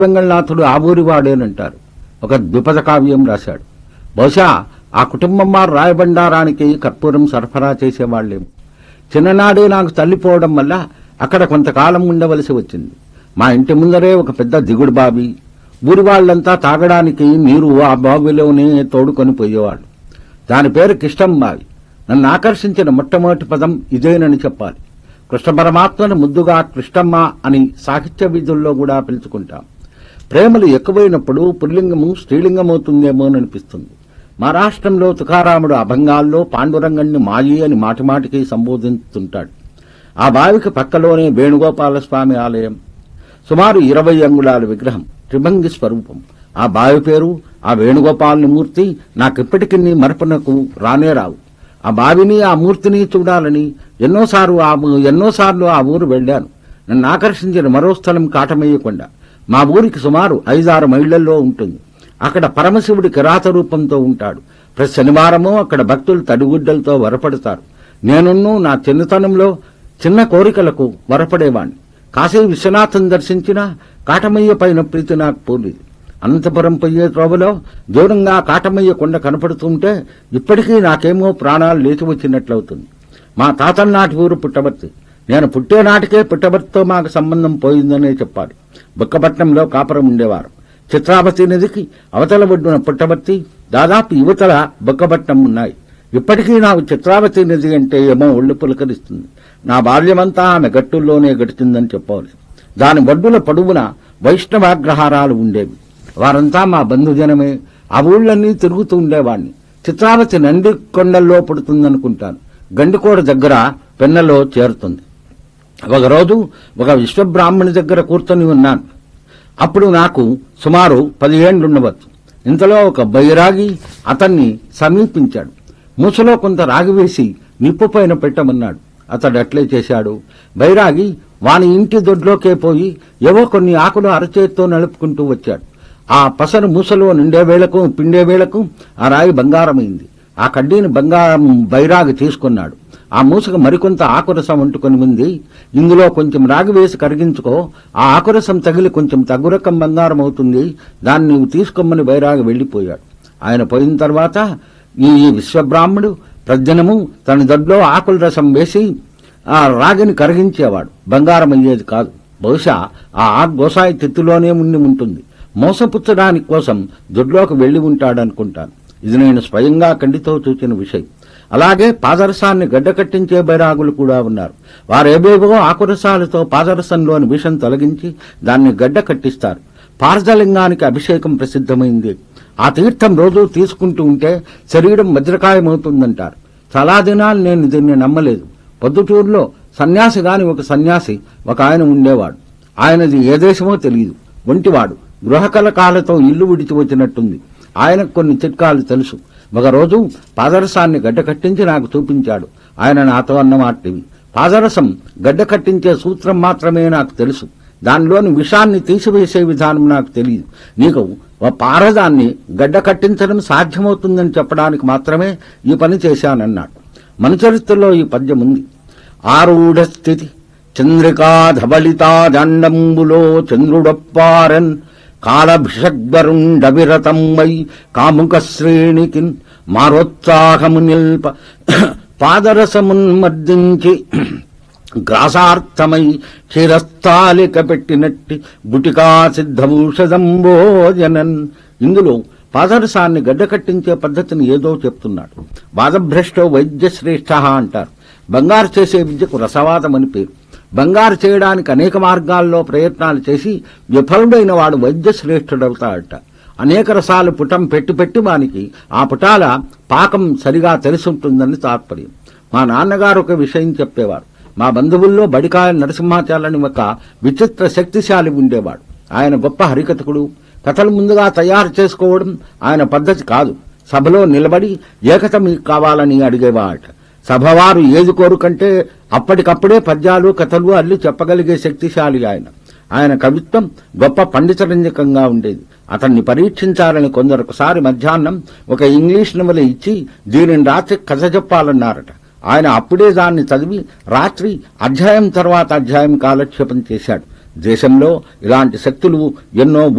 వెంగళనాథుడు ఆ ఊరివాడేనంటారు ఒక ద్విపద కావ్యం రాశాడు బహుశా ఆ కుటుంబం వారు రాయబండారానికి కర్పూరం సరఫరా చేసేవాళ్ళేమో చిన్ననాడే నాకు తల్లిపోవడం వల్ల అక్కడ కొంతకాలం ఉండవలసి వచ్చింది మా ఇంటి ముందరే ఒక పెద్ద దిగుడు బావి ఊరి వాళ్ళంతా తాగడానికి నీరు ఆ బావిలోనే తోడుకొని పోయేవాళ్ళు దాని పేరు కిష్టం బావి నన్ను ఆకర్షించిన మొట్టమొదటి పదం ఇదేనని చెప్పాలి కృష్ణ పరమాత్మను ముద్దుగా కృష్ణమ్మ అని సాహిత్య విధుల్లో కూడా పిలుచుకుంటాం ప్రేమలు ఎక్కువైనప్పుడు పుల్లింగము స్త్రీలింగమవుతుందేమో అని అనిపిస్తుంది మా రాష్ట్రంలో తుకారాముడు అభంగాల్లో పాండురంగణ్ణి మాయి అని మాటిమాటికి సంబోధిస్తుంటాడు ఆ బావికి పక్కలోనే వేణుగోపాల స్వామి ఆలయం సుమారు ఇరవై అంగుళాల విగ్రహం త్రిభంగి స్వరూపం ఆ బావి పేరు ఆ వేణుగోపాలని మూర్తి నాకిప్పటికీ మరపునకు రానే రావు ఆ బావిని ఆ మూర్తిని చూడాలని ఎన్నోసార్లు ఆ ఎన్నోసార్లు ఆ ఊరు వెళ్ళాను నన్ను ఆకర్షించిన మరో స్థలం కాటమయ్యకొండ మా ఊరికి సుమారు ఐదారు మైళ్లలో ఉంటుంది అక్కడ పరమశివుడి కిరాత రూపంతో ఉంటాడు ప్రతి శనివారము అక్కడ భక్తులు తడిగుడ్డలతో వరపడతారు నేనున్ను నా చిన్నతనంలో చిన్న కోరికలకు వరపడేవాణ్ణి కాశీ విశ్వనాథం దర్శించినా కాటమయ్య పైన ప్రీతి నాకు పోలేదు అనంతపురం పోయే త్రోవలో దూరంగా కాటమయ్య కొండ కనపడుతుంటే ఇప్పటికీ నాకేమో ప్రాణాలు లేచి వచ్చినట్లవుతుంది మా తాతల నాటి ఊరు పుట్టబర్తి నేను పుట్టే నాటికే పుట్టబర్తితో మాకు సంబంధం పోయిందనే చెప్పాలి బుక్కపట్నంలో కాపురం ఉండేవారు చిత్రావతి నదికి అవతల ఒడ్డున పుట్టబర్తి దాదాపు యువతల బుక్కపట్నం ఉన్నాయి ఇప్పటికీ నాకు చిత్రావతి నది అంటే ఏమో ఒళ్ళు పులకరిస్తుంది నా బాల్యమంతా ఆమె గట్టుల్లోనే గడిచిందని చెప్పవాలి దాని ఒడ్డుల పొడవున వైష్ణవాగ్రహారాలు ఉండేవి వారంతా మా బంధుజనమే ఆ ఊళ్ళన్నీ తిరుగుతూ ఉండేవాణ్ణి చిత్రావతి నంది కొండల్లో పుడుతుందనుకుంటాను గండికోడ దగ్గర పెన్నలో చేరుతుంది ఒకరోజు ఒక విశ్వబ్రాహ్మణి దగ్గర కూర్చొని ఉన్నాను అప్పుడు నాకు సుమారు పదిహేండ్లుండవచ్చు ఇంతలో ఒక బైరాగి అతన్ని సమీపించాడు మూసలో కొంత రాగి వేసి నిప్పు పైన పెట్టమన్నాడు అతడు అట్లే చేశాడు బైరాగి వాని ఇంటి దొడ్లోకే పోయి ఏవో కొన్ని ఆకులు అరచేత్తో నలుపుకుంటూ వచ్చాడు ఆ పసరు మూసలో నిండే వేళకు పిండే వేళకు ఆ రాయి బంగారమైంది ఆ కడ్డీని బంగారం బైరాగి తీసుకున్నాడు ఆ మూసకు మరికొంత ఆకురసం అంటుకొని ఉంది ఇందులో కొంచెం రాగి వేసి కరిగించుకో ఆ ఆకురసం తగిలి కొంచెం తగ్గురకం బంగారం అవుతుంది దాన్ని నువ్వు తీసుకోమని బైరాగి వెళ్లిపోయాడు ఆయన పోయిన తర్వాత ఈ విశ్వబ్రాహ్మడు ప్రజ్ఞనము తన దొడ్లో ఆకుల రసం వేసి ఆ రాగిని కరిగించేవాడు బంగారం అయ్యేది కాదు బహుశా ఆ ఆకు గోసాయి తిత్తులోనే ఉండి ఉంటుంది మోసపుచ్చడానికి కోసం దొడ్లోకి వెళ్లి ఉంటాడనుకుంటాను ఇది నేను స్వయంగా కండితో చూచిన విషయం అలాగే పాదరసాన్ని గడ్డకట్టించే బైరాగులు కూడా ఉన్నారు వారేవేవో ఆకురసాలతో పాదరసంలోని విషం తొలగించి దాన్ని గడ్డ కట్టిస్తారు పార్జలింగానికి అభిషేకం ప్రసిద్ధమైంది ఆ తీర్థం రోజు తీసుకుంటూ ఉంటే శరీరం వజ్రకాయమవుతుందంటారు చాలా దినాలు నేను దీన్ని నమ్మలేదు పొద్దుటూరులో సన్యాసి గాని ఒక సన్యాసి ఒక ఆయన ఉండేవాడు ఆయనది ఏ దేశమో తెలియదు ఒంటివాడు గృహకలకాలతో ఇల్లు విడిచి వచ్చినట్టుంది ఆయనకు కొన్ని చిట్కాలు తెలుసు ఒకరోజు పాదరసాన్ని గడ్డ కట్టించి నాకు చూపించాడు ఆయన నాతో అన్నమాటివి పాదరసం గడ్డ కట్టించే సూత్రం మాత్రమే నాకు తెలుసు దానిలోని విషాన్ని తీసివేసే విధానం నాకు తెలియదు నీకు ఓ పారదాన్ని గడ్డ కట్టించడం సాధ్యమవుతుందని చెప్పడానికి మాత్రమే ఈ పని చేశానన్నాడు మన చరిత్రలో ఈ పద్యం ఉంది ఆరూఢ స్థితి చంద్రికా ధవళితా దండంబులో చంద్రుడప్పారన్ కాలభిషగ్వరుండవిరతం వై కాముక శ్రేణికిన్ మారోత్సాహము నిల్ప పాదరసమున్మర్దించి గ్రాసార్థమై క్షీరస్థాలిక పెట్టినట్టి గుటికా సిద్ధభూషదంబోజనన్ ఇందులో పాదరసాన్ని గడ్డకట్టించే పద్ధతిని ఏదో చెప్తున్నాడు వాదభ్రష్టో వైద్యశ్రేష్ఠ అంటారు బంగారు చేసే విద్యకు రసవాదం అని పేరు బంగారు చేయడానికి అనేక మార్గాల్లో ప్రయత్నాలు చేసి విఫలుడైన వాడు వైద్యశ్రేష్ఠుడవుతాడట అనేక రసాలు పుటం పెట్టి పెట్టి వానికి ఆ పుటాల పాకం సరిగా తెలిసుంటుందని తాత్పర్యం మా నాన్నగారు ఒక విషయం చెప్పేవారు మా బంధువుల్లో బడికాయ నరసింహాచార్యుని ఒక విచిత్ర శక్తిశాలి ఉండేవాడు ఆయన గొప్ప హరికథకుడు కథలు ముందుగా తయారు చేసుకోవడం ఆయన పద్ధతి కాదు సభలో నిలబడి ఏకత మీకు కావాలని అడిగేవాట సభవారు ఏది కోరుకంటే అప్పటికప్పుడే పద్యాలు కథలు అల్లి చెప్పగలిగే శక్తిశాలి ఆయన ఆయన కవిత్వం గొప్ప పండితరంజకంగా ఉండేది అతన్ని పరీక్షించాలని కొందరు ఒకసారి మధ్యాహ్నం ఒక ఇంగ్లీష్ నవల ఇచ్చి దీనిని రాత్రి కథ చెప్పాలన్నారట ఆయన అప్పుడే దాన్ని చదివి రాత్రి అధ్యాయం తర్వాత అధ్యాయం కాలక్షేపం చేశాడు దేశంలో ఇలాంటి శక్తులు ఎన్నో